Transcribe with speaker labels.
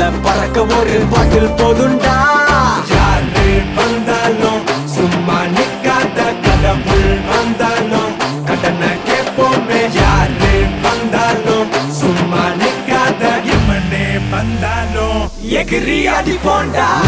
Speaker 1: பறக்க ஒரு பாட்டில் போதுண்டா
Speaker 2: யாரு வந்தாலும் சும்மா நிக்காத கடவுள் வந்தாலும் கடனை கேட்போமே யாரு வந்தாலும் சும்மா நிக்காத எமனே வந்தாலும்
Speaker 1: எகிரி அடி போண்டா